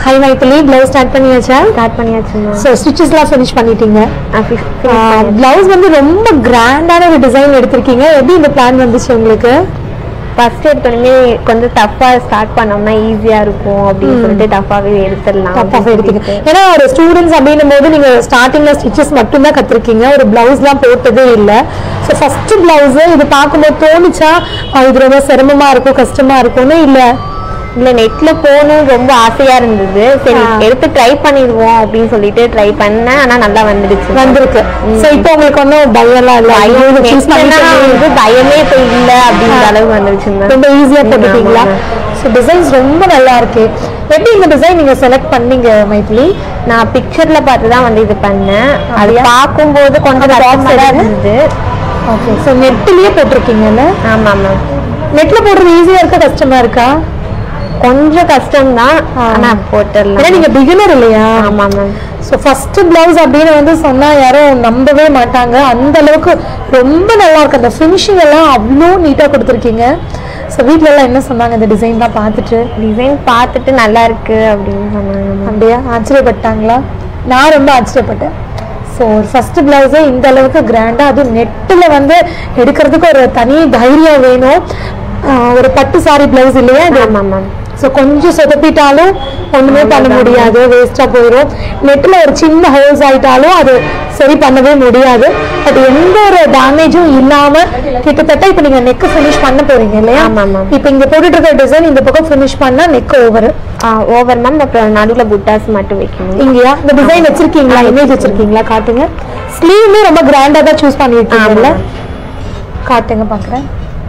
High Maithili blouse start பண்ணியாச்சா start பண்ணியாச்சு ma'am so ஸ்டிச்சஸ்லாம் ஃபினிஷ் பண்ணிட்டீங்க ப்ளவுஸ் வந்து ரொம்ப கிராண்டான ஒரு டிசைன் எடுத்திருக்கீங்க எப்படி இந்த பிளான் வந்துச்சு உங்களுக்கு ஃபர்ஸ்ட் எடுத்தோடனே கொஞ்சம் டஃப்பா ஸ்டார்ட் பண்ணோம்னா ஈஸியா இருக்கும் அப்படின்னு சொல்லிட்டு டஃப்பாவே எடுத்துடலாம் டப்பாக எடுத்தீங்க ஏன்னா ஒரு ஸ்டூடெண்ட்ஸ் அப்படின்னும் போது நீங்க ஸ்டார்டிங்ல ஸ்டிச்சஸ் மட்டும்தான் கத்துருக்கீங்க ஒரு பிளவுஸ்லாம் போட்டதே இல்லை ஸோ ஃபர்ஸ்ட் பிளவுஸ் இது பார்க்கும்போது தோணுச்சா "ஆ, இது ரொம்ப சிரமமா இருக்கும் கஷ்டமா இருக்கும்னு இல்லை இல்ல நெட்ல போகணும் ரொம்ப ஆசையா இருந்தது சரி ஆ. எடுத்து ட்ரை பண்ணிடுவோம் அப்படின்னு சொல்லிட்டு ட்ரை பண்ணேன் ஆனா நல்லா வந்துடுச்சு வந்திருக்கு ஸோ இப்போ உங்களுக்கு ஒன்றும் பயம்லாம் இல்லை ஐயோ, இதை choose நெட்லனா பண்ணிட்டோமே. வந்து பயமே இப்ப இல்ல அப்படின்ற ஆ. அளவுக்கு வந்துருச்சு ma'am. ரொம்ப ஈஸியா போட்டுட்டீங்களா ஆமா, ஸோ டிசைன்ஸ் ரொம்ப நல்லா இருக்கு எப்படி இந்த டிசைன் நீங்க செலக்ட் பண்ணீங்க மைத்திலி நான் பிக்சர்ல பார்த்து தான் வந்து இது பண்ணேன் அது அப்படியா? பார்க்கும்போது கொஞ்சம் அந்த box கஷ்டமா தான் எடுங்க. இருந்தது ஓகே ஸோ நெட்லயே போட்டிருக்கீங்கல்ல ஆமா மேம் நெட்ல போடுறது ஈஸியா இருக்கா கஷ்டமா இருக்கா கொஞ்சம் கஷ்டம் தான் ஆ. ஆனா ஏன்னா போட்டுடலாம் நீங்க பிகினர் இல்லையா ஆமா மேம் ஸோ ஃபர்ஸ்ட் பிளவுஸ் அப்படின்னு வந்து சொன்னா யாரும் நம்பவே மாட்டாங்க அந்த அளவுக்கு ரொம்ப நல்லா இருக்கு அந்த ஃபினிஷிங் எல்லாம் அவ்வளோ நீட்டா கொடுத்துருக்கீங்க ஸோ வீட்ல எல்லாம் என்ன சொன்னாங்க இந்த டிசைன் தான் பார்த்துட்டு டிசைன் பார்த்துட்டு நல்லா இருக்கு அப்படின்னு சொன்னாங்க ma'am. அப்படியா ஆச்சரியப்பட்டாங்களா நான் ரொம்ப ஆச்சரியப்பட்டேன் ஸோ ஃபர்ஸ்ட் பிளவுஸே இந்த அளவுக்கு கிராண்டாக அதுவும் நெட்டில் வந்து எடுக்கிறதுக்கு ஒரு தனி தைரியம் வேணும் ஆஹ் ஒரு பட்டு சாரி பிளவுஸ் இல்லையா இது ஆமா மேம் ஸோ கொஞ்சம் சொதப்பிட்டாலும் ஒன்றுமே பண்ண முடியாது வேஸ்ட்டாக போயிடும் நெட்டில் ஒரு சின்ன ஹோல்ஸ் ஆயிட்டாலும் அது சரி பண்ணவே முடியாது பட் எந்த ஒரு டேமேஜும் இல்லாமல் கிட்டத்தட்ட இப்போ நீங்கள் நெக்கு ஃபினிஷ் பண்ண போறீங்க இல்லையா ஆமா, ma'am. இப்போ இங்கே போட்டுட்டு இருக்க டிசைன் இந்த பக்கம் ஃபினிஷ் பண்ணால் நெக் ஓவர் ஓவர் மேம் அப்புறம் நடுவுல புட்டாஸ் மட்டும் வைக்கணும் இங்கயா இந்த டிசைன் வச்சிருக்கீங்களா இமேஜ் வச்சிருக்கீங்களா காட்டுங்க ஸ்லீவ்மே ரொம்ப கிராண்டா தான் சூஸ் பண்ணிருக்கீங்கல்ல ஆமா. காட்டுங்க பாக்குறேன்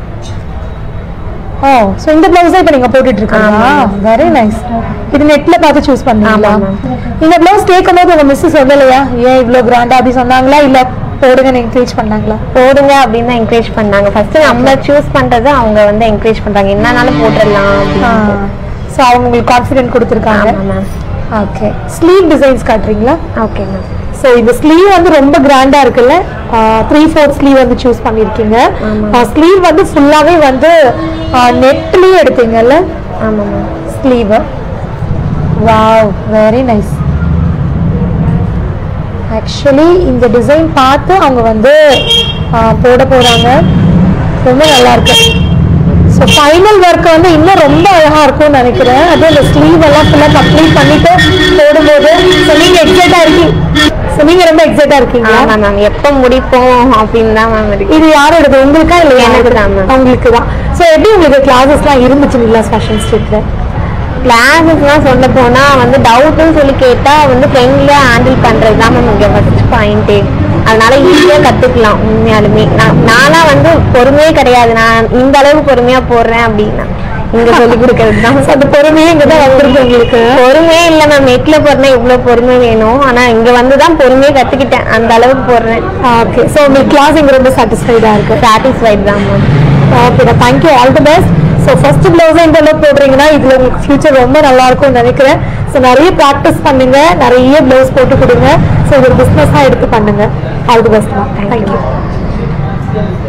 ஓ சோ இந்த பிளவுஸ் இப்போ நீங்க போட்டுட்டு இருக்கீங்களா வெரி நைஸ் இது நெட்ல பார்த்து சூஸ் பண்ணீங்களா ஆமா, இந்த பிளவுஸ் கேட்கும் போது உங்க மிஸ் சொல்லலையா ஏன் இவ்ளோ கிராண்டா அப்படி சொன்னாங்களா இல்ல போடுங்க என்கரேஜ் பண்ணாங்களா போடுங்க அப்படின்னு தான் என்கரேஜ் பண்ணாங்க ஃபர்ஸ்ட் நம்ம சூஸ் பண்றது அவங்க வந்து என்கரேஜ் பண்றாங்க என்னனாலும் போட்டுடலாம் அப்படின்னு சோ அவங்க உங்களுக்கு கான்ஃபிடென்ட் கொடுத்துருக்காங்க ஆமா மேம் ஓகே ஸ்லீவ் டிசைன்ஸ் காட்டுறீங்களா ஓகே மேம் ஸோ இந்த ஸ்லீவ் வந்து ரொம்ப கிராண்டா இருக்குல்ல த்ரீ ஃபோர்த் ஸ்லீவ் வந்து சூஸ் பண்ணியிருக்கீங்க ஸ்லீவ் வந்து ஃபுல்லாவே வந்து நெட்லயே எடுத்தீங்கல்ல ஆமா ma'am sleeve wow very nice actually இந்த டிசைன் பார்த்து அவங்க வந்து ஆ, போட போறாங்க ரொம்ப நல்லா இருக்கு ஸோ ஃபைனல் ஒர்க் வந்து இன்னும் ரொம்ப அழகா இருக்கும்னு நினைக்கிறேன் அதுவும் இந்த ஸ்லீவ் எல்லாம் ஃபுல்லாக கம்ப்ளீட் பண்ணிட்டு போடும்போது ஸோ நீங்க எக்ஸைட்டா இருக்கீங்க ஸோ நீங்க ரொம்ப எக்ஸைட்டா இருக்கீங்களா ஆமா மேம் எப்போ முடிப்போம் அப்படின்னு தான் மேம் இருக்கு இது யாரோடது உங்களுக்கா இல்லை எனக்கு தான் ma'am. உங்களுக்கு தான் ஸோ எப்படி உங்களுக்கு கிளாஸஸ்லாம் இருந்துச்சு நிலாஸ் ஃபேஷன் ஸ்ட்ரீட்ல கிளாஸஸ்லாம் சொல்ல போனா வந்து டவுட்னு சொல்லி கேட்டா வந்து ஃப்ரெண்ட்லியா ஹேண்டில் பண்றது தான் மேம் இங்க ஃபர்ஸ்ட் பாயிண்டே அதனால ஈஸியா கத்துக்கலாம் உண்மையாலுமே நான் நானா வந்து பொறுமையே கிடையாது நான் இந்த அளவுக்கு பொறுமையா போடுறேன் அப்படின்னா இங்க சொல்லி கொடுக்கறது தான் அந்த பொறுமையே இங்கே தான் வந்திருக்கு உங்களுக்கு பொறுமையே இல்லை மேம் நெட்ல போடுறேன் இவ்வளவு பொறுமை வேணும் ஆனா இங்க வந்து தான் பொறுமையே கத்துக்கிட்டேன் அந்த அளவுக்கு போடுறேன் ஓகே ஸோ உங்களுக்கு கிளாஸ் இங்கே ரொம்ப சாட்டிஸ்ஃபைடாக இருக்கு சாட்டிஸ்ஃபைட் தான் ma'am okay thank you all the best so first ப்ளவுஸை இந்த அளவுக்கு போடுறீங்கன்னா இதில் உங்களுக்கு ஃபியூச்சர் ரொம்ப நல்லா இருக்கும்னு நினைக்கிறேன் ஸோ நிறைய ப்ராக்டிஸ் பண்ணுங்க நிறைய ப்ளவுஸ் போட்டு கொடுங்க ஸோ இது ஒரு பிஸ்னஸாக எடுத்து பண்ணுங்க ஆல் தி பெஸ்ட் தேங்க்யூ